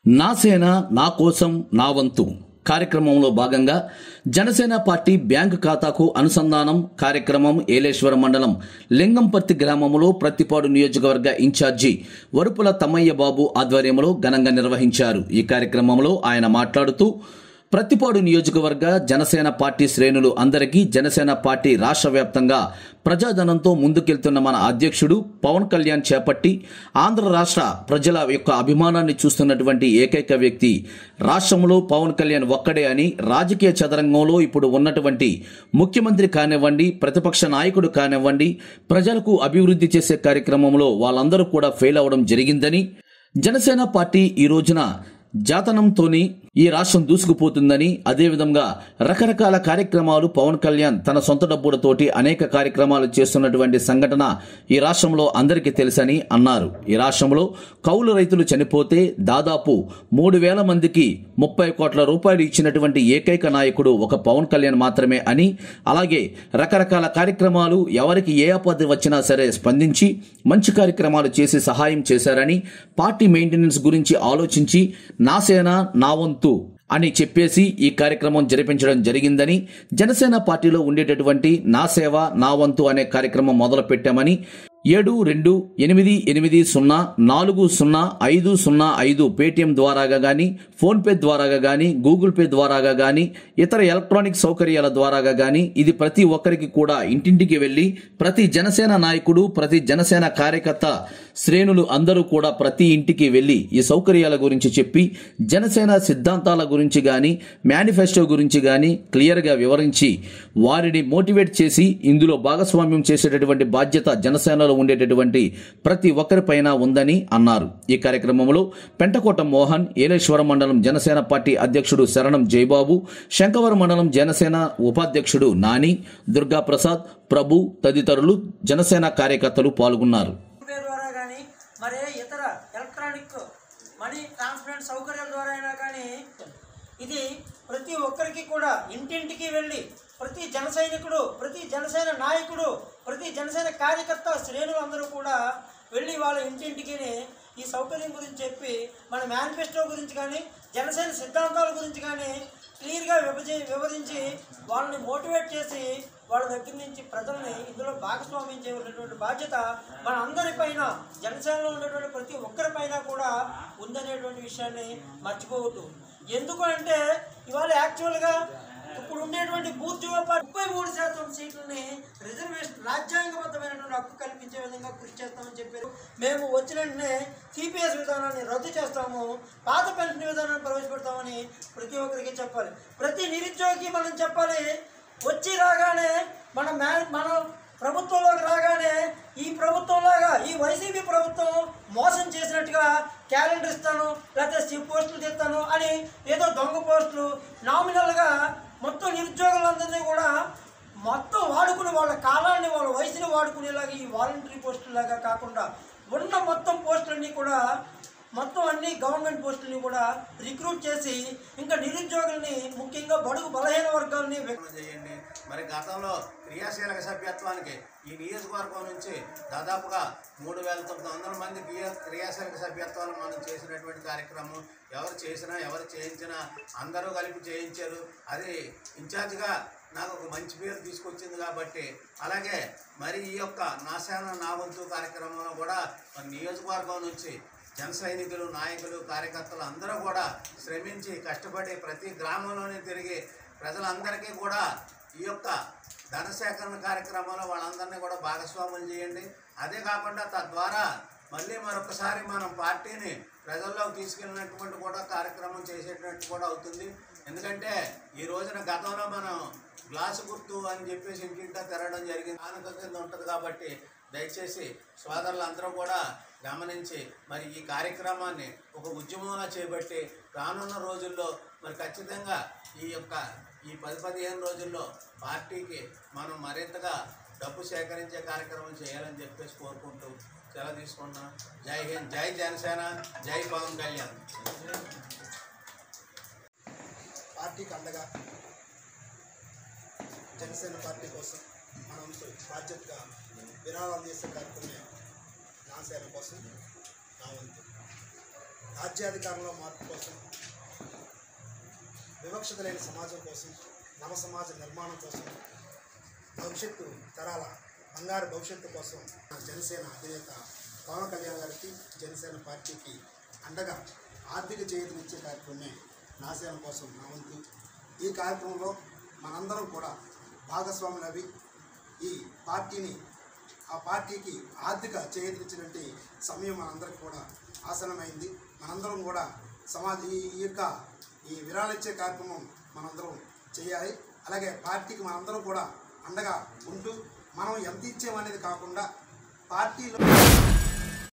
నా సేన నా కోసం నా వంతు కార్యక్రమంలో భాగంగా జనసేన పార్టీ బ్యాంకు ఖాతాకు అనుసంధానం కార్యక్రమం ఏలేశ్వరం మండలం లింగంపర్తి గ్రామంలో ప్రతిపాడు నియోజకవర్గ ఇన్ఛార్జి వరుపుల తమ్మయ్య బాబు ఆధ్వర్యంలో ఘనంగా నిర్వహించారు ఈ కార్యక్రమంలో ఆయన మాట్లాడుతూ ప్రతిపాడు నియోజకవర్గ జనసేన పార్టీ శ్రేణులు అందరికీ జనసేన పార్టీ రాష్ట్ర వ్యాప్తంగా ప్రజాధనంతో ముందుకెళ్తున్న మన అధ్యక్షుడు పవన్ కళ్యాణ్ చేపట్టి ఆంధ్ర రాష్ట్ర ప్రజల యొక్క అభిమానాన్ని చూస్తున్నటువంటి ఏకైక వ్యక్తి రాష్ట్రంలో పవన్ కళ్యాణ్ ఒక్కడే అని రాజకీయ చదరంగంలో ఇప్పుడు ఉన్నటువంటి ముఖ్యమంత్రి కానివ్వండి ప్రతిపక్ష నాయకుడు కానివ్వండి ప్రజలకు అభివృద్ధి చేసే కార్యక్రమంలో వాళ్ళందరూ కూడా ఫెయిల్ అవడం జరిగిందని జనసేన పార్టీ ఈ రోజున జాతనంతోని ఈ రాష్ట్రం దూసుకుపోతుందని అదేవిధంగా రకరకాల కార్యక్రమాలు పవన్ కళ్యాణ్ తన సొంత డబ్బులతోటి అనేక కార్యక్రమాలు చేస్తున్నటువంటి సంఘటన ఈ రాష్ట్రంలో అందరికీ తెలుసని అన్నారు ఈ రాష్ట్రంలో కౌలు రైతులు చనిపోతే దాదాపు మూడు వేల మందికి ముప్పై కోట్ల రూపాయలు ఇచ్చినటువంటి ఏకైక నాయకుడు ఒక పవన్ కళ్యాణ్ మాత్రమే అని అలాగే రకరకాల కార్యక్రమాలు ఎవరికి ఏ ఆపద వచ్చినా సరే స్పందించి మంచి కార్యక్రమాలు చేసి సహాయం చేశారని పార్టీ మెయింటెనెన్స్ గురించి ఆలోచించి నా సేన నా వంతు అని చెప్పేసి ఈ కార్యక్రమం జరిపించడం జరిగిందని జనసేన పార్టీలో ఉండేటటువంటి నా సేవ నా వంతు అనే కార్యక్రమం మొదలు పెట్టామని ఏడు రెండు ఎనిమిది ఎనిమిది సున్నా నాలుగు సున్నా ఐదు సున్నా ఐదు పేటిఎం ద్వారాగా గాని ఫోన్ పే ద్వారాగా గాని గూగుల్ పే ద్వారాగా గాని ఇతర ఎలక్ట్రానిక్ సౌకర్యాల ద్వారాగా గాని ఇది ప్రతి ఒక్కరికి కూడా ఇంటింటికి వెళ్లి ప్రతి జనసేన నాయకుడు ప్రతి జనసేన కార్యకర్త శ్రేణులు అందరూ కూడా ప్రతి ఇంటికి వెళ్లి ఈ సౌకర్యాల గురించి చెప్పి జనసేన సిద్ధాంతాల గురించి గాని మేనిఫెస్టో గురించి గాని క్లియర్ గా వివరించి వారిని మోటివేట్ చేసి ఇందులో భాగస్వామ్యం చేసేటటువంటి బాధ్యత జనసేనలో ఉండేటటువంటి ప్రతి ఒక్కరిపైన ఉందని అన్నారు ఈ కార్యక్రమంలో పెంటకోట మోహన్ ఏలేశ్వరం మండలం జనసేన పార్టీ అధ్యక్షుడు శరణం జయబాబు శంకవరం మండలం జనసేన ఉపాధ్యక్షుడు నాని దుర్గా ప్రసాద్ ప్రభు తదితరులు జనసేన కార్యకర్తలు పాల్గొన్నారు పే ద్వారా కానీ మరే ఇతర ఎలక్ట్రానిక్ మనీ ట్రాన్స్పరెంట్ సౌకర్యాల ద్వారా అయినా కానీ ఇది ప్రతి ఒక్కరికి కూడా ఇంటింటికి వెళ్ళి ప్రతి జన సైనికుడు ప్రతి జనసేన నాయకుడు ప్రతి జనసేన కార్యకర్త శ్రేణులు అందరూ కూడా వెళ్ళి వాళ్ళ ఇంటింటికి ఈ సౌకర్యం గురించి చెప్పి మన మేనిఫెస్టో గురించి కానీ జనసేన సిద్ధాంతాల గురించి కానీ క్లియర్గా విభజి వివరించి వాళ్ళని మోటివేట్ చేసి వాళ్ళ దగ్గర నుంచి ప్రజల్ని ఇందులో భాగస్వామ్యం చేయవలసినటువంటి బాధ్యత మన అందరిపైన జనసేనలో ఉన్నటువంటి ప్రతి ఒక్కరిపైన కూడా ఉందనేటువంటి విషయాన్ని మర్చిపోవద్దు ఎందుకు అంటే ఇవాళ యాక్చువల్గా ఇప్పుడు ఉండేటువంటి బూత్ ముప్పై మూడు శాతం సీట్లని రిజర్వేషన్ రాజ్యాంగబద్ధమైనటువంటి హక్కు కల్పించే విధంగా కృషి చేస్తామని చెప్పారు మేము వచ్చిన వెంటనే సిపిఎస్ విధానాన్ని రద్దు చేస్తాము పాత పెన్షన్ విధానాన్ని ప్రవేశపెడతామని ప్రతి ఒక్కరికి చెప్పాలి ప్రతి నిరుద్యోగి మనం చెప్పాలి వచ్చి రాగానే మన మ్యా మనం ప్రభుత్వంలోకి రాగానే ఈ ప్రభుత్వంలాగా ఈ వైసీపీ ప్రభుత్వం మోసం చేసినట్టుగా క్యాలెండర్ ఇస్తాను లేకపోతే సిప్ పోస్టులు తెస్తాను అని ఏదో దొంగ పోస్టులు నామినల్గా మొత్తం నిరుద్యోగులందరినీ కూడా మొత్తం వాడుకుని వాళ్ళ కాలాన్ని వాళ్ళ వయసుని వాడుకునేలాగా ఈ వాలంటరీ పోస్టులాగా కాకుండా ఉన్న మొత్తం పోస్టులన్నీ కూడా మొత్తం అన్ని గవర్నమెంట్ పోస్టులని కూడా రిక్రూట్ చేసి ఇంకా నిరుద్యోగుల్ని ముఖ్యంగా బడుగు బలహీన వర్గాల్ని వ్యక్- ప్రయత్నం చేయండి మరి గతంలో క్రియాశీలక సభ్యత్వానికి ఈ నియోజకవర్గం నుంచి దాదాపుగా మూడు వేల తొమ్మిది వందల మంది క్రియా క్రియాశీలక సభ్యత్వాలు మనం చేసినటువంటి కార్యక్రమం ఎవరు చేసినా ఎవరు చేయించినా అందరూ కలిపి చేయించారు అది ఇన్ఛార్జిగా నాకు ఒక మంచి పేరు తీసుకొచ్చింది కాబట్టి అలాగే మరి ఈ యొక్క నాశాన నా వంతు కార్యక్రమంలో కూడా మరి నియోజకవర్గం నుంచి జన సైనికులు నాయకులు కార్యకర్తలు అందరూ కూడా శ్రమించి కష్టపడి ప్రతి గ్రామంలోనే తిరిగి ప్రజలందరికీ కూడా ఈ యొక్క ధన సేకరణ కార్యక్రమంలో వాళ్ళందరినీ కూడా భాగస్వాములు చేయండి అదే కాకుండా తద్వారా మళ్ళీ మరొకసారి మనం పార్టీని ప్రజల్లోకి తీసుకెళ్ళినటువంటి కూడా కార్యక్రమం చేసేటట్టు కూడా అవుతుంది ఎందుకంటే ఈ రోజున గతంలో మనం గ్లాసు గుర్తు అని చెప్పేసి ఇంటింటా తిరగడం జరిగింది ఆనక కింద ఉంటుంది కాబట్టి దయచేసి సోదరులందరూ కూడా గమనించి మరి ఈ కార్యక్రమాన్ని ఒక ఉద్యమంలా చేపట్టి రానున్న రోజుల్లో మరి ఖచ్చితంగా ఈ యొక్క ఈ పది పదిహేను రోజుల్లో పార్టీకి మనం మరింతగా డబ్బు సేకరించే కార్యక్రమం చేయాలని చెప్పేసి కోరుకుంటూ సెలవు తీసుకుంటున్నాం జై హింద్ జై జనసేన జై పవన్ కళ్యాణ్ పార్టీకి అండగా జనసేన పార్టీ కోసం మనం బాధ్యతగా విరాళాలు చేసే కార్యక్రమమే నా సేన కోసం నా వంతు రాజ్యాధికారంలో మార్పు కోసం వివక్షత లేని సమాజం కోసం నవ సమాజ నిర్మాణం కోసం భవిష్యత్తు తరాల బంగారు భవిష్యత్తు కోసం జనసేన అధినేత పవన్ కళ్యాణ్ గారికి జనసేన పార్టీకి అండగా ఆర్థిక చేయూతనిచ్చే కార్యక్రమమే నాశనం కోసం నా వంతు ఈ కార్యక్రమంలో మనందరం కూడా భాగస్వాములు అవి ఈ పార్టీని ఆ పార్టీకి ఆర్థిక చేయూతనిచ్చినటువంటి సమయం మనందరికి కూడా ఆసనమైంది మనందరం కూడా సమాజ ఈ ఈ యొక్క ఈ విరాళిచ్చే కార్యక్రమం మనందరం చేయాలి అలాగే పార్టీకి మనందరం కూడా అండగా ఉంటూ మనం ఎంత ఇచ్చామనేది కాకుండా పార్టీలో